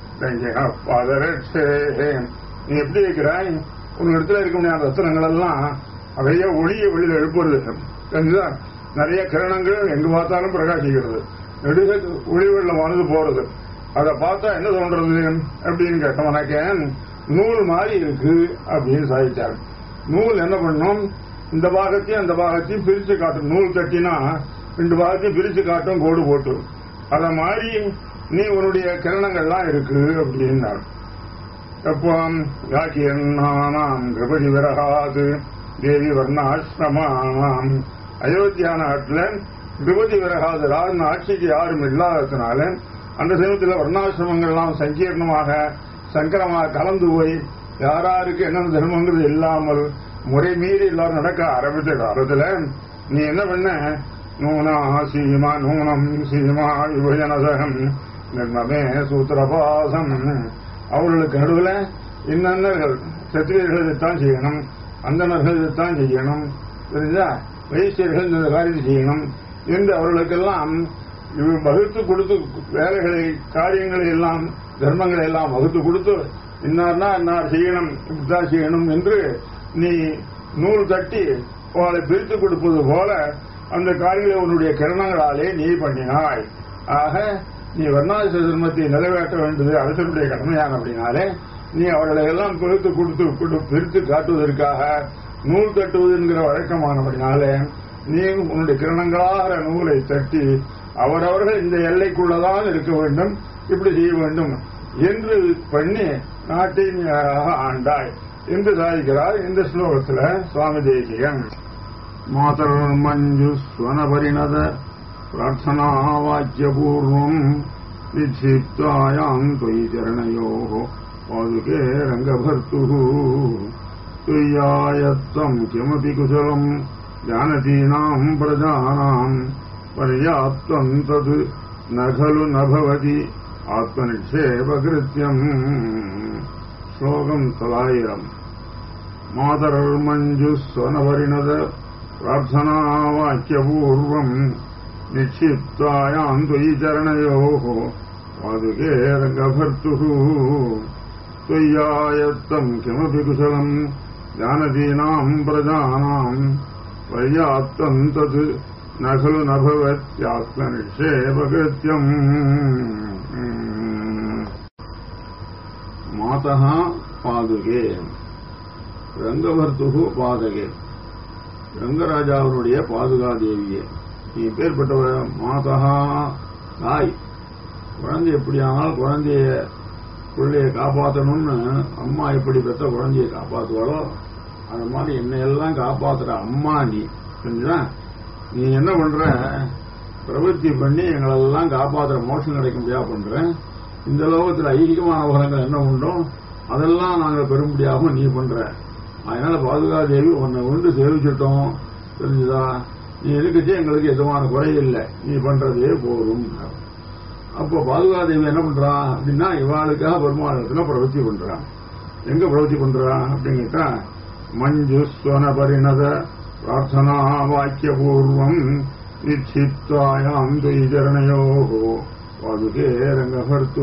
பதரட்சே நீ எப்படி இருக்கிறாய் உங்க இடத்துல இருக்க முடியாத ரத்தனங்கள் எல்லாம் நிறைய ஒளிய வெளியில எழுப்புறது தெரிஞ்சுதா நிறைய கிரணங்கள் எங்க பார்த்தாலும் பிரகாசிக்கிறது நெடுக ஒளி வெள்ளமானது போறது அதை பார்த்தா என்ன தோன்றது அப்படின்னு கேட்டோம்னாக்க நூல் மாதிரி இருக்கு அப்படின்னு சாதிச்சார் நூல் என்ன பண்ணும் இந்த பாகத்தையும் அந்த பாகத்தையும் பிரிச்சு காட்டும் நூல் கட்டினா ரெண்டு பாகத்தையும் பிரிச்சு காட்டும் கோடு போட்டு அத மாதிரி நீ உன்னுடைய கிரணங்கள்லாம் இருக்கு அப்படின்னார் எப்போ யாக்கியன்னானாம் கிருபதி விரகாது தேவி வர்ணாசிரமானாம் அயோத்தியா நாட்டுல கிருபதி விரகாது ராஜன் ஆட்சிக்கு யாரும் இல்லாததுனால அந்த சமயத்துல வர்ணாசிரமங்கள்லாம் சங்கீர்ணமாக சங்கரமாக கலந்து போய் யாராருக்கு என்னென்ன தர்மங்கிறது இல்லாமல் முறை மீறி எல்லாரும் நடக்க ஆரம்பிச்ச காலத்துல நீ என்ன பண்ண நூனா சீமா நூனம் சீமா யுவஜனசகம் நிர்மமே சூத்திரபாசம் அவர்களுக்கு நடுவில் இன்னர்கள் சத்திரியர்கள் இதைத்தான் செய்யணும் அந்தணர்கள் இதைத்தான் செய்யணும் புரியுதா வைசியர்கள் இந்த காரியத்தை செய்யணும் என்று அவர்களுக்கெல்லாம் இவர் வகுத்து கொடுத்து வேலைகளை காரியங்களை எல்லாம் தர்மங்களை எல்லாம் வகுத்து கொடுத்து இன்னார்னா இன்னார் செய்யணும் இப்படித்தான் செய்யணும் என்று நீ நூல் தட்டி அவளை பிரித்து கொடுப்பது போல அந்த காரியங்களை உன்னுடைய கிரணங்களாலே நீ பண்ணினாய் ஆக நீ வர்ணாசிர தர்மத்தை நிறைவேற்ற வேண்டியது அரசனுடைய கடமையான அப்படின்னாலே நீ அவர்களை எல்லாம் பிரித்து கொடுத்து கொடு- பிரித்து காட்டுவதற்காக நூல் தட்டுவது என்கிற வழக்கமானபடினாலே நீ உன்னுடைய கிரணங்களாகிற நூலை தட்டி அவரவர்கள் இந்த எல்லைக்குள்ளதான் இருக்க வேண்டும் இப்படி செய்ய வேண்டும் என்று பண்ணி நாட்டை நீ அழகாக ஆண்டாய் என்று சாதிக்கிறார் இந்த ஸ்லோகத்துல சுவாமி தேசிகன் மாதர் மஞ்சு ஸ்வனபரிணத பிரார்த்தனா வாக்கியபூர்வம் நிச்சிப்தாயாம் தொயி சரணயோ பாதுகே ரங்கபர்த்து துய்யாயத்தம் கிமபி குசலம் ஜானதீனாம் பிரஜானாம் பர்யாப்தம் தது ந खलु न भवति आत्मनिक्षेपकृत्यम् श्लोकम् तदायम् मातर्मञ्जुस्वनपरिणद प्रार्थनावाक्यपूर्वम् निक्षिप्तायाम् त्वयि चरणयोः पादुके रङ्गभर्तुः त्वय्यायत्तम् किमपि कुशलम् जानतीनाम् प्रजानाम् पर्याप्तम् तत् न खलु न भवत्यात्मनिक्षेपकृत्यम् मातः பாதுகே ரங்கபர்த்துகு பாதகே ரங்கராஜாவினுடைய பாதுகா தேவியே நீ பேர்பட்டவ மாதா தாய் குழந்தை எப்படியானால் குழந்தைய பிள்ளைய காப்பாற்றணும்னு அம்மா எப்படி பெற்ற குழந்தைய காப்பாற்றுவாளோ அது மாதிரி என்னையெல்லாம் காப்பாத்துற அம்மா நீ புரிஞ்சுதா நீ என்ன பண்ற பிரவൃத்தி பண்ணி எங்களெல்லாம் காப்பாத்துற மோஷம் கிடைக்க முடியா பண்ற இந்த லோகத்தில் ஐகிகமான உலகங்கள் என்ன உண்டோ அதெல்லாம் நாங்கள் பெரும்படியாகவும் நீ பண்ற அதனால பாதுகாதேவி உன்னை உண்டு சேவிச்சிட்டோம் தெரிஞ்சுதா நீ இருக்குச்சே எங்களுக்கு எதுவான குறை இல்லை நீ பண்றதே போதும் அப்போ பாதுகாதேவி என்ன பண்றா அப்படின்னா இவாளுக்காக பெருமாளத்துல பிரவൃத்தி பண்றான் எங்க பிரவൃத்தி பண்றா அப்படின்னு கேட்டா மஞ்சு ஸ்வன பரிணத பிரார்த்தனா வாக்கியபூர்வம் நிச்சிப்தாயாம் துயிச்சரணையோ பாதுகே ரங்கபர்த்து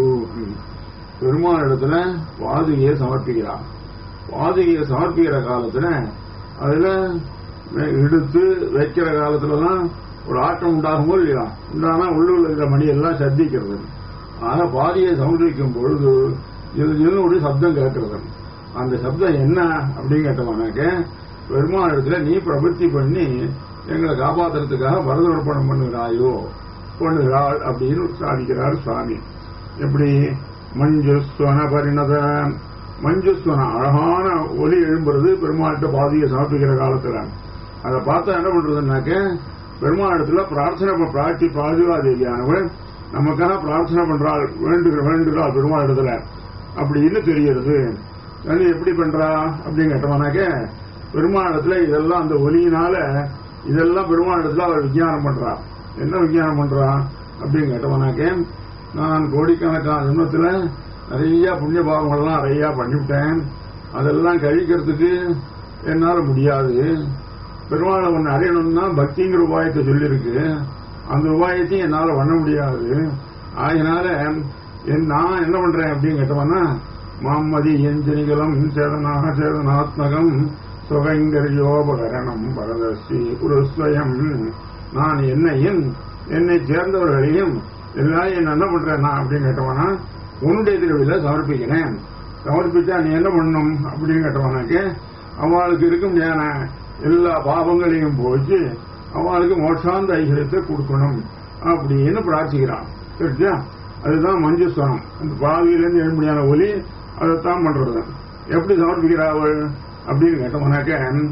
பெருமாள் இடத்துல பாதுகையை சமர்ப்பிக்கிறான் பாதுகையை சமர்ப்பிக்கிற காலத்துல அதுல எடுத்து வைக்கிற காலத்துலலாம் ஒரு ஆட்டம் உண்டாகுமோ இல்லையா உண்டானா உள்ளுள்ள இருக்கிற மணி எல்லாம் சத்திக்கிறது ஆக பாதியை சமர்ப்பிக்கும் பொழுது இது ஒரு சப்தம் கேட்கறது அந்த சப்தம் என்ன அப்படின்னு கேட்டோம்னாக்க பெருமாள் இடத்துல நீ பிரபத்தி பண்ணி எங்களை காப்பாத்துறதுக்காக பரதர்ப்பணம் பண்ணுகிறாயோ பண்ணுகிறாள் அப்படின்னு சாதிக்கிறார் சுவாமி எப்படி மஞ்சுஸ்வன பரிணத மஞ்சுஸ்வன அழகான ஒலி எழும்புறது பெருமாள்கிட்ட பாதியை சமர்ப்பிக்கிற காலத்துல அதை பார்த்தா என்ன பண்றதுனாக்க பெருமாளிடத்துல பிரார்த்தனை ப- பிரார்த்தி பாதுகாதேவியானவள் நமக்காக பிரார்த்தனை பண்றாள் வேண்டுகிற வேண்டுகிறாள் பெருமாள் இடத்துல அப்படின்னு தெரிகிறது அது எப்படி பண்றா அப்படின்னு கேட்டோம்னாக்க பெருமாளிடத்துல இதெல்லாம் அந்த ஒலியினால இதெல்லாம் பெருமாளிடத்துல அவர் விஞ்ஞானம் பண்றா என்ன விஞ்ஞானம் பண்றா அப்படின்னு கேட்டோம்னாக்க நான் கோடிக்கணக்கான ஜென்மத்துல நிறைய புண்ணிய பாவங்கள்லாம் நிறைய பண்ணிவிட்டேன் அதெல்லாம் கழிக்கிறதுக்கு என்னால முடியாது பெருமாளை ஒன்று அறியணும்னா பக்திங்கிற உபாயத்தை சொல்லியிருக்கு அந்த உபாயத்தையும் என்னால பண்ண முடியாது அதனால என் நான் என்ன பண்றேன் அப்படின்னு கேட்டோம்னா மாமதி எஞ்சனிகளும் சேதனாக சேதனாத்மகம் சுகைங்கரியோபகரணம் பரதஸ்ரீ குருஸ்வயம் நான் என்னையும் என்னை சேர்ந்தவர்களையும் எல்லாரும் என்ன என்ன பண்றேன் நான் அப்படின்னு கேட்டவனா உன்னுடைய திருவிழா சமர்ப்பிக்கிறேன் சமர்ப்பிச்சா நீ என்ன பண்ணணும் அப்படின்னு கேட்டவனாக்க அவளுக்கு இருக்க முடியாத எல்லா பாவங்களையும் போச்சு அவளுக்கு மோட்சாந்த ஐஸ்வர்யத்தை கொடுக்கணும் அப்படின்னு பிரார்த்திக்கிறான் சரிச்சா அதுதான் மஞ்சுஸ்வரம் அந்த பாவியிலேருந்து எழும்படியான ஒலி அதைத்தான் பண்றது எப்படி சமர்ப்பிக்கிறா அவள் அப்படின்னு கேட்டோம்னாக்க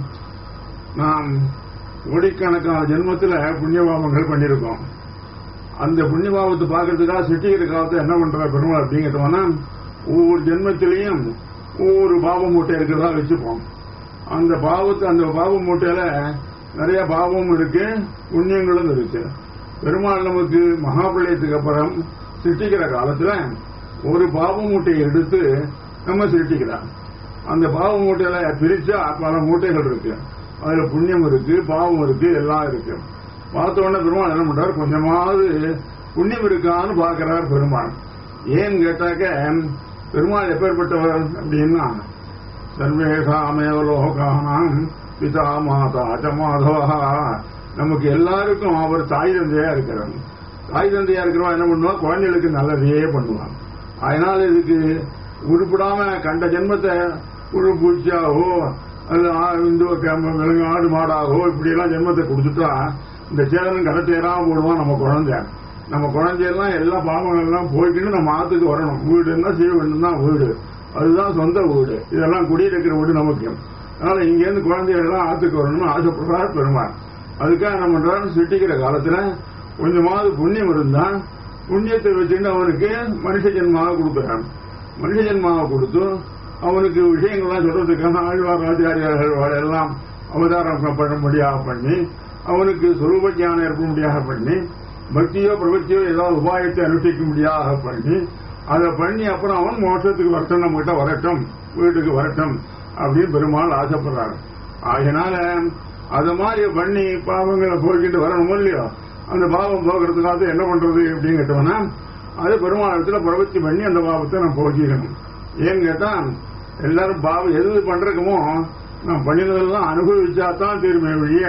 நாம் கோடிக்கணக்கான ஜென்மத்துல புண்ணிய பாவங்கள் பண்ணியிருக்கோம் அந்த புண்ணிய பாவத்தை பார்க்கறதுக்காக சிட்டிக்கிற காலத்தை என்ன பண்ற பெருமாள் அப்படின்னு கேட்டோம்னா ஒவ்வொரு ஜென்மத்திலையும் ஒவ்வொரு பாவ மூட்டை இருக்கிறதா வச்சுப்போம் அந்த பாவத்தை அந்த பாவ மூட்டையில நிறைய பாவமும் இருக்கு புண்ணியங்களும் இருக்கு பெருமாள் நமக்கு மகாபிரளயத்துக்கு அப்புறம் சிருஷ்டிக்கிற காலத்துல ஒரு பாவ மூட்டையை எடுத்து நம்ம சிருஷ்டிக்கிறான் அந்த பாவ மூட்டையில பிரிச்சா பல மூட்டைகள் இருக்கு அதுல புண்ணியம் இருக்கு பாவம் இருக்கு எல்லாம் இருக்கு பார்த்த உடனே பெருமாள் என்ன பண்றாரு கொஞ்சமாவது புண்ணியம் இருக்கான்னு பாக்குறார் பெருமாள் ஏன்னு கேட்டாக்க பெருமாள் எப்பேற்பட்டவர் அப்படின்னா சர்வேஷாமேவ லோகானாம் பிதா மாதா ச மாதவா நமக்கு எல்லாருக்கும் அவர் தாய் தந்தையா இருக்கிறாங்க தாய் தந்தையா இருக்கிறவன் என்ன பண்ணுவான் குழந்தைகளுக்கு நல்லதையே பண்ணுவான் அதனால இதுக்கு உருப்படாம கண்ட ஜென்மத்தை புழு பூச்சியாகவோ அல்ல ஆ- இந்த க- விலங்கு ஆடு மாடாகவோ இப்படி எல்லாம் ஜென்மத்தை கொடுத்துட்டா இந்த சேதனம் கடை சேராம போடுவான் நம்ம குழந்தை நம்ம குழந்தையெல்லாம் எல்லா பாவங்கள் எல்லாம் போய்க்கிட்டு நம்ம ஆத்துக்கு வரணும் வீடுன்னா சீ வீடுன்னா வீடு அதுதான் சொந்த வீடு இதெல்லாம் குடியிருக்கிற வீடு நமக்கு அதனால இங்கேருந்து குழந்தைகள் எல்லாம் ஆத்துக்கு வரணும்னு ஆசைப்படுறார் பெருமாள் அதுக்காக நம்ம பண்றாரு சிட்டிக்கிற காலத்துல கொஞ்சமாவது புண்ணியம் இருந்தா புண்ணியத்தை வச்சுட்டு அவனுக்கு மனுஷ ஜென்மாவை கொடுக்குறான் மனுஷ ஜென்மாவை கொடுத்து அவனுக்கு விஷயங்கள்லாம் சொல்றதுக்கான ஆழ்வார் ஆச்சாரியார்கள் எல்லாம் அவதாரம் பண்ணும்படியாக பண்ணி அவனுக்கு சொரூப ஞானம் ஏற்படும்படியாக பண்ணி பக்தியோ பிரபத்தியோ ஏதாவது உபாயத்தை அனுஷ்டிக்கும்படியாக பண்ணி அதை பண்ணி அப்புறம் அவன் மோட்சத்துக்கு வரட்டும் நம்ம கிட்ட வரட்டும் வீட்டுக்கு வரட்டும் அப்படின்னு பெருமாள் ஆசைப்படுறாரு ஆகையினால அது மாதிரி பண்ணி பாவங்களை போய்கிட்டு வரணும் இல்லையோ அந்த பாவம் போகிறதுக்காக என்ன பண்றது அப்படின்னு கேட்டோம்னா அது பெருமாளத்துல பிரவர்த்தி பண்ணி அந்த பாவத்தை நான் போக்கிக்கணும் ஏன்னு கேட்டா எல்லாரும் பாவம் எது பண்றதுமோ நான் பண்ணினதெல்லாம் அனுபவிச்சா தான் தீர்மை வழிய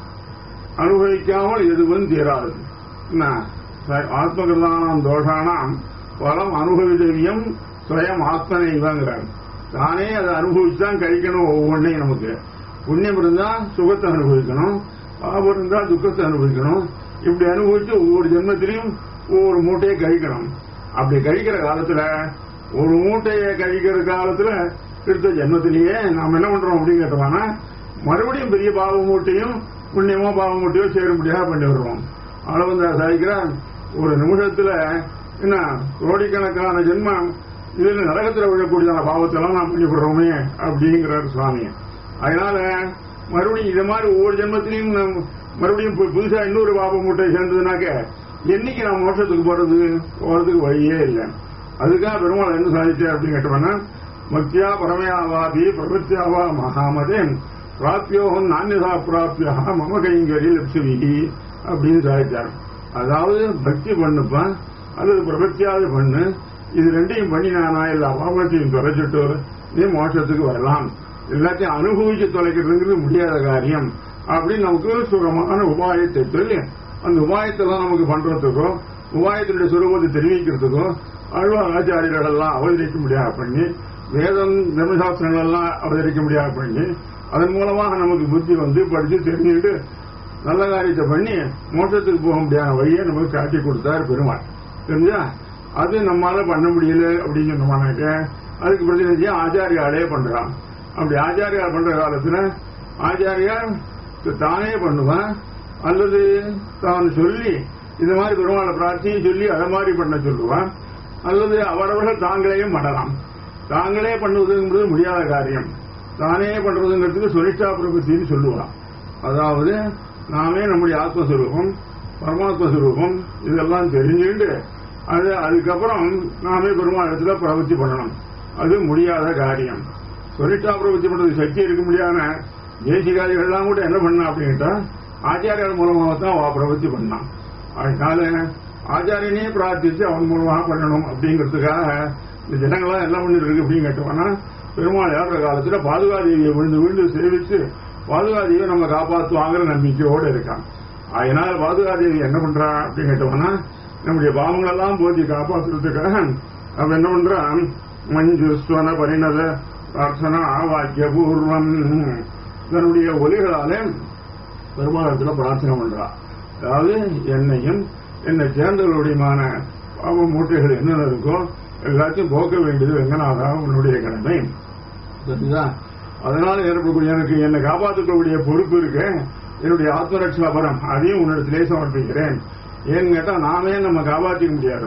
அனுபவிக்காமல் எதுவும் தீராது என்ன ஆத்மகிருதானம் தோஷானாம் பலம் அனுபவிதவியம் சுயம் ஆத்மனை இவங்கிறாங்க தானே அதை அனுபவிச்சுதான் கழிக்கணும் ஒவ்வொன்றையும் நமக்கு புண்ணியம் இருந்தா சுகத்தை அனுபவிக்கணும் பாபம் இருந்தா துக்கத்தை அனுபவிக்கணும் இப்படி அனுபவிச்சு ஒவ்வொரு ஜென்மத்திலையும் ஒவ்வொரு மூட்டையை கழிக்கணும் அப்படி கழிக்கிற காலத்துல ஒரு மூட்டையை கழிக்கிற காலத்துல எடுத்த ஜென்மத்திலேயே நாம் என்ன பண்றோம் அப்படின்னு கேட்டோம்னா மறுபடியும் பெரிய பாவ மூட்டையும் புண்ணியமோ பாவ மூட்டையோ சேரும்படியாக பண்ணி வருவோம் அளவு சாதிக்கிறார் ஒரு நிமிஷத்துல என்ன கோடிக்கணக்கான ஜென்மம் இதுல நரகத்துல விழக்கூடியதான பாவத்தெல்லாம் நாம் பண்ணி விடுறோமே அப்படிங்கிறார் சுவாமி அதனால மறுபடியும் இது மாதிரி ஒவ்வொரு ஜென்மத்திலையும் நாம் மறுபடியும் பு- புதுசா இன்னொரு பாப மூட்டை சேர்ந்ததுனாக்க என்னைக்கு நாம் மோட்சத்துக்கு போறது போறதுக்கு வழியே இல்லை அதுக்காக பெருமாள் என்ன சாதிச்சார் அப்படின்னு கேட்டோம்னா மத்தியா பரமயாவாதி பிரபத்தியாவா மகாமதே பிராப்யோகம் நானியதா பிராப்தியா மம கைங்கரி லட்சுமி அப்படின்னு சாதிச்சார் அதாவது பக்தி பண்ணுப்பா அல்லது பிரபத்தியாவது பண்ணு இது ரெண்டையும் பண்ணி நானா எல்லா பாவத்தையும் தொலைச்சிட்டு நீ மோட்சத்துக்கு வரலாம் எல்லாத்தையும் அனுபவிச்சு தொலைக்கிறதுங்கிறது முடியாத காரியம் அப்படின்னு நமக்கு சுகமான உபாயத்தை சொல்லி அந்த உபாயத்தெல்லாம் நமக்கு பண்றதுக்கோ உபாயத்தினுடைய சுரூபத்தை தெரிவிக்கிறதுக்கோ அழ்வார் ஆச்சாரியர்கள் எல்லாம் அவதரிக்க முடியாத பண்ணி வேதம் தர்மசாஸ்திரங்கள் எல்லாம் அவதரிக்க முடியாத பண்ணி அதன் மூலமாக நமக்கு புத்தி வந்து படிச்சு தெரிஞ்சுக்கிட்டு நல்ல காரியத்தை பண்ணி மோட்சத்துக்கு போக முடியாத வழியை நமக்கு காட்டி கொடுத்தார் பெருமாள் தெரிஞ்சா அது நம்மால பண்ண முடியல அப்படின்னு சொன்னோம்னாக்க அதுக்கு பிரதிநிதியா ஆச்சாரியாலே பண்றான் அப்படி ஆச்சாரியார் பண்ற காலத்துல ஆச்சாரியார் தானே பண்ணுவான் அல்லது தான் சொல்லி இது மாதிரி பெருமாளை பிரார்த்தியை சொல்லி அதை மாதிரி பண்ண சொல்லுவான் அல்லது அவரவர்கள் தாங்களேயும் பண்ணலாம் தாங்களே பண்ணுவதுங்கிறது முடியாத காரியம் தானே பண்றதுங்கிறதுக்கு சுனிஷ்டா பிரபத்தின்னு சொல்லுவான் அதாவது நாமே நம்முடைய ஆத்மஸ்வரூபம் பரமாத்ம சுரூபம் இதெல்லாம் தெரிஞ்சுக்கிட்டு அது அதுக்கப்புறம் நாமே பெருமாளத்துல பிரவர்த்தி பண்ணணும் அது முடியாத காரியம் சொலிட்டா பிரவர்த்தி பண்றதுக்கு சக்தி இருக்க முடியாத தேசிகாரிகள்லாம் கூட என்ன பண்ணா அப்படின்ட்டா ஆச்சாரியர் மூலமாக தான் அவ பிரவர்த்தி பண்ணான் அதனால ஆச்சாரியனே பிரார்த்திச்சு அவன் மூலமாக பண்ணணும் அப்படிங்கிறதுக்காக இந்த ஜனங்களாம் என்ன பண்ணிட்டு இருக்கு அப்படின்னு கேட்டோம்னா பெருமாள் ஏற காலத்துல பாதுகாதேவியை விழுந்து விழுந்து சேவிச்சு பாதுகாதேவியை நம்ம காப்பாற்றுவாங்கிற நம்பிக்கையோடு இருக்கான் அதனால பாதுகாதேவி என்ன பண்றா அப்படின்னு கேட்டோம்னா நம்முடைய பாவங்கள் எல்லாம் போதி காப்பாற்றுறதுக்காக அவன் என்ன பண்றான் மஞ்சு ஸ்வன பரிணத பிரார்த்தனா வாக்கிய பூர்வம் தன்னுடைய ஒலிகளாலே பெருமாளத்துல பிரார்த்தனை பண்றா அதாவது என்னையும் என்னை சேர்ந்தவர்களுடையமான பாவ மூட்டைகள் என்னென்ன இருக்கோ எல்லாத்தையும் போக்க வேண்டியது வெங்கநாதா உன்னுடைய கடமை சரிங்களா அதனால ஏற்படக்கூடிய எனக்கு என்னை காப்பாற்றக்கூடிய பொறுப்பு இருக்கு என்னுடைய ஆத்மரட்சா பரம் அதையும் உன்னிடத்திலே சமர்ப்பிக்கிறேன் ஏன்னு கேட்டா நாமே நம்ம காப்பாற்றிக்க முடியாது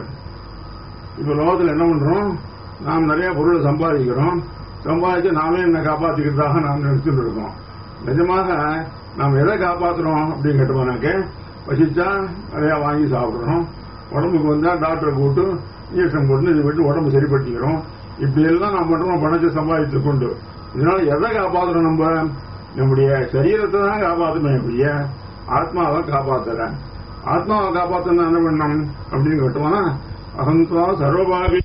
இப்ப லோகத்துல என்ன பண்றோம் நாம் நிறைய பொருளை சம்பாதிக்கிறோம் சம்பாதிச்சு நாமே என்ன காப்பாத்திக்கிறதாக நாம் நினைச்சுட்டு இருக்கோம் நிஜமாக நாம் எதை காப்பாத்துறோம் அப்படின்னு கேட்டோம்னாக்க பசிச்சா நிறைய வாங்கி சாப்பிடுறோம் உடம்புக்கு வந்தா டாக்டரை கூட்டு இன்ஜெக்ஷன் போட்டு இது விட்டு உடம்பு சரிப்படுத்திக்கிறோம் இப்படி எல்லாம் நாம் பண்றோம் பணத்தை சம்பாதித்து கொண்டு இதனால எதை காப்பாத்துறோம் நம்ம நம்முடைய சரீரத்தை தான் காப்பாற்றணும் இப்படிய ஆத்மாவை காப்பாத்துறேன் ஆத்மாவை காப்பாத்தணும் என்ன பண்ணணும் அப்படின்னு கேட்டோம்னா அகந்தா சர்வபாவி